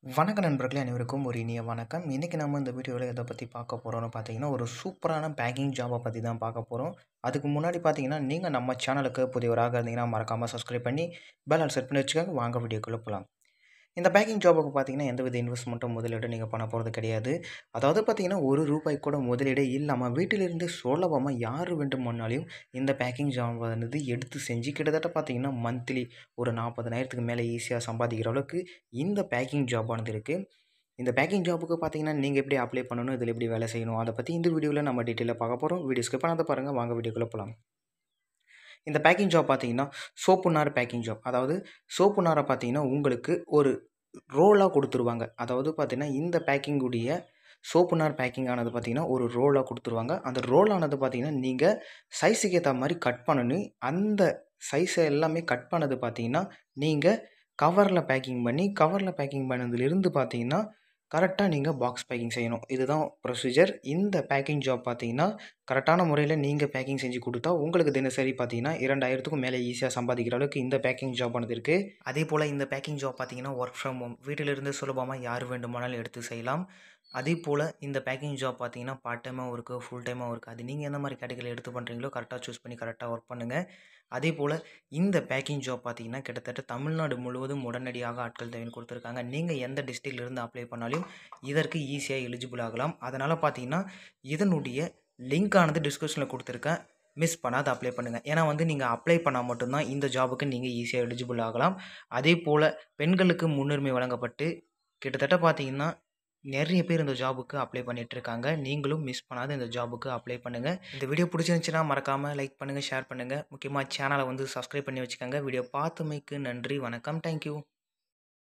வணக்க நண்பர்களே அனைவருக்கும் ஒரு இனிய வணக்கம் இன்றைக்கி நம்ம இந்த வீடியோவில் எதை பற்றி பார்க்க போகிறோம்னு பார்த்தீங்கன்னா ஒரு சூப்பரான பேக்கிங் ஜாபை பற்றி தான் பார்க்க போகிறோம் அதுக்கு முன்னாடி பார்த்தீங்கன்னா நீங்கள் நம்ம சேனலுக்கு புதியவராக இருந்தீங்கன்னா மறக்காமல் சப்ஸ்கிரைப் பண்ணி பெல் செட் பண்ணி வச்சுக்கோங்க வாங்க வீடியோக்குள்ளே போகலாம் இந்த பேக்கிங் ஜாபுக்கு பார்த்தீங்கன்னா எந்தவித இன்வெஸ்ட்மெண்ட்டும் முதலீடு நீங்கள் பண்ண போகிறது கிடையாது அதாவது பார்த்தீங்கன்னா ஒரு ரூபாய் கூட முதலீடே இல்லாமல் வீட்டிலிருந்து சுலபமாக யார் வேண்டுமானாலையும் இந்த பேக்கிங் ஜாப் வந்து எடுத்து செஞ்சு கிட்டத்தட்ட பார்த்தீங்கன்னா மந்த்லி ஒரு நாற்பதனாயிரத்துக்கு மேலே ஈஸியாக சம்பாதிக்கிற அளவுக்கு இந்த பேக்கிங் ஜாபானது இருக்குது இந்த பேக்கிங் ஜாபுக்கு பார்த்தீங்கன்னா நீங்கள் எப்படி அப்ளை பண்ணணும் இதில் எப்படி வேலை செய்யணும் அதை பற்றி இந்த வீடியோவில் நம்ம டீட்டெயிலாக பார்க்க போகிறோம் வீடியோ ஸ்கிப் பண்ணாத பாருங்கள் வாங்க வீடியோக்குள்ளே போகலாம் இந்த பேக்கிங் ஜாப் பார்த்தீங்கன்னா சோப்பு நார் பேக்கிங் ஜாப் அதாவது சோப்பு நாரை பார்த்தீங்கன்னா உங்களுக்கு ஒரு ரோலாக கொடுத்துருவாங்க அதாவது பார்த்தீங்கன்னா இந்த பேக்கிங் உடைய சோப்பு நார் பேக்கிங் ஆனது பார்த்தீங்கன்னா ஒரு ரோலாக கொடுத்துருவாங்க அந்த ரோல் ஆனது பார்த்தீங்கன்னா நீங்கள் சைஸுக்கு ஏற்ற மாதிரி கட் பண்ணணும் அந்த சைஸை எல்லாமே கட் பண்ணது பார்த்தீங்கன்னா நீங்கள் கவரில் பேக்கிங் பண்ணி கவரில் பேக்கிங் பண்ணதுலேருந்து பார்த்தீங்கன்னா கரெக்டாக நீங்கள் பாக்ஸ் பேக்கிங் செய்யணும் இதுதான் ப்ரொசீஜர் இந்த பேக்கிங் ஜாப் பார்த்தீங்கன்னா கரெக்டான முறையில் நீங்கள் பேக்கிங் செஞ்சு கொடுத்தா உங்களுக்கு தினசரி பார்த்தீங்கன்னா இரண்டாயிரத்துக்கும் மேலே ஈஸியாக சம்பாதிக்கிற அளவுக்கு இந்த பேக்கிங் ஜாப் ஆனது இருக்குது அதே போல் இந்த பேக்கிங் ஜாப் பார்த்தீங்கன்னா ஒர்க் ஃப்ரம் ஹோம் வீட்டிலிருந்து சுலபமாக யார் வேண்டுமானாலும் எடுத்து செய்யலாம் அதே போல் இந்த பேக்கிங் ஜாப் பார்த்தீங்கன்னா பார்ட் டைமாக இருக்குது ஃபுல் டைமாக இருக்குது அது நீங்கள் எந்த மாதிரி கேட்டகரியில் எடுத்து பண்ணுறீங்களோ கரெக்டாக சூஸ் பண்ணி கரெக்டாக ஒர்க் பண்ணுங்கள் அதே போல் இந்த பேக்கிங் ஜாப் பார்த்தீங்கன்னா கிட்டத்தட்ட தமிழ்நாடு முழுவதும் உடனடியாக ஆட்கள் தேவைன்னு கொடுத்துருக்காங்க நீங்கள் எந்த டிஸ்ட்ரிக்ட்லேருந்து அப்ளை பண்ணாலும் இதற்கு ஈஸியாக எலிஜிபிள் ஆகலாம் அதனால் பார்த்தீங்கன்னா இதனுடைய லிங்க் ஆனது டிஸ்கிரிப்ஷனில் கொடுத்துருக்கேன் மிஸ் பண்ணாத அப்ளை பண்ணுங்கள் ஏன்னா வந்து நீங்கள் அப்ளை பண்ணால் மட்டும்தான் இந்த ஜாபுக்கு நீங்கள் ஈஸியாக எலிஜிபிள் ஆகலாம் அதே போல் பெண்களுக்கு முன்னுரிமை வழங்கப்பட்டு கிட்டத்தட்ட பார்த்தீங்கன்னா நிறைய பேர் இந்த ஜாபுக்கு அப்ளை பண்ணிட்டு இருக்காங்க நீங்களும் மிஸ் பண்ணாத இந்த ஜாபுக்கு அப்ளை பண்ணுங்கள் இந்த வீடியோ பிடிச்சிருந்துச்சுன்னா மறக்காமல் லைக் பண்ணுங்கள் ஷேர் பண்ணுங்கள் முக்கியமாக சேனலை வந்து சப்ஸ்கிரைப் பண்ணி வச்சுக்கோங்க வீடியோ பார்த்துமைக்கு நன்றி வணக்கம் தேங்க்யூ